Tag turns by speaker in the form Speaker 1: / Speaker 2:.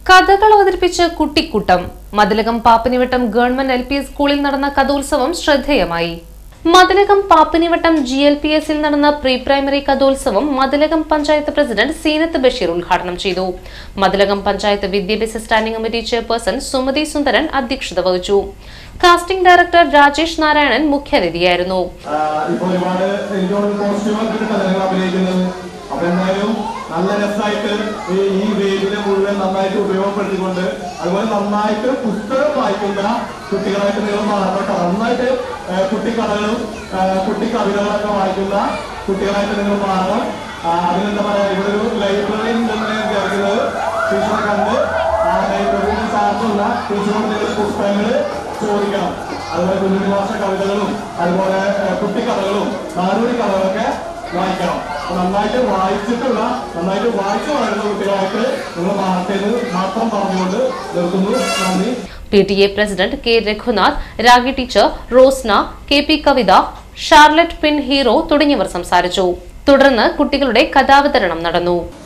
Speaker 1: കഥകൾ അവതരിപ്പിച്ച് കുട്ടിക്കൂട്ടം Mathilakam Pappinivattam government L P സ്കൂളിൽ നടന്ന കഥോത്സവം ശ്രദ്ധേയമായി Mathilakam Pappinivattam G L P എസിൽ നടന്ന പ്രീ പ്രൈമറി കഥോത്സവം മതിലകം പഞ്ചായത്ത് പ്രസിഡന്റ് സീനത്ത് ബഷീർ ഉദ്ഘാടനം ചെയ്തു മതിലകം പഞ്ചായത്ത് വിദ്യാഭ്യാസ standing committee chairperson Sumathi Sundaran അധ്യക്ഷത വഹിച്ചു കാസ്റ്റിംഗ് ഡയറക്ടർ രാജേഷ് നാരായണൻ മുഖ്യാതിഥിയായിരുന്നു
Speaker 2: ആഹ് ഇപ്പൊ ഒരുപാട് എനിക്ക് തോന്നുന്നു പോസിറ്റീവായിട്ട് കഥകൾ അഭിനയിക്കുന്നത് അപ്പൊ എന്തായാലും നല്ല രസമായിട്ട് ഈ ഈ വേദിനെ മുഴുവൻ നന്നായിട്ട് ഉപയോഗപ്പെടുത്തിക്കൊണ്ട് അതുപോലെ നന്നായിട്ട് പുസ്തകം വായിക്കുന്ന കുട്ടികളായിട്ട് നിങ്ങൾ മാറണം കേട്ടോ നന്നായിട്ട് ആഹ് കുട്ടിക്കഥകളും ആഹ് കുട്ടിക്കവിതകളൊക്കെ വായിക്കുന്ന കുട്ടികളായിട്ട് നിങ്ങൾ മാറണം ആഹ് അതിനെന്താ പറയാ ഇവിടെ ഒരു ലൈബ്രറി ഉണ്ടെന്ന് ഞാൻ വിചാരിക്കുന്നത് ടീച്ചറെ കണ്ട് ആ ലൈബ്രറിയിൽ സാറിനുള്ള ടീച്ചറോട് നിങ്ങൾ പുസ്തകങ്ങൾ ചോദിക്കണം അതുപോലെ കുഞ്ഞുണ്ണി ഭാഷ കവിതകളും അതുപോലെ ഏഹ്, കുട്ടിക്കഥകളും നാടോടി കഥകളൊക്കെ വായിക്കണം അപ്പൊ നന്നായിട്ട് വായിച്ചിട്ടുള്ള നന്നായിട്ട് വായിച്ചു വളരുന്ന കുട്ടികളായിട്ട് നിങ്ങൾ മാറട്ടെ എന്ന് മാത്രം പറഞ്ഞുകൊണ്ട് നിർത്തുന്നു നന്ദി
Speaker 1: P T A president K Raghunath Ragi teacher Rosna K P Kavitha Charlotte പിൻ ഹീറോ തുടങ്ങിയവർ സംസാരിച്ചു തുടർന്ന് കുട്ടികളുടെ കഥാവതരണം നടന്നു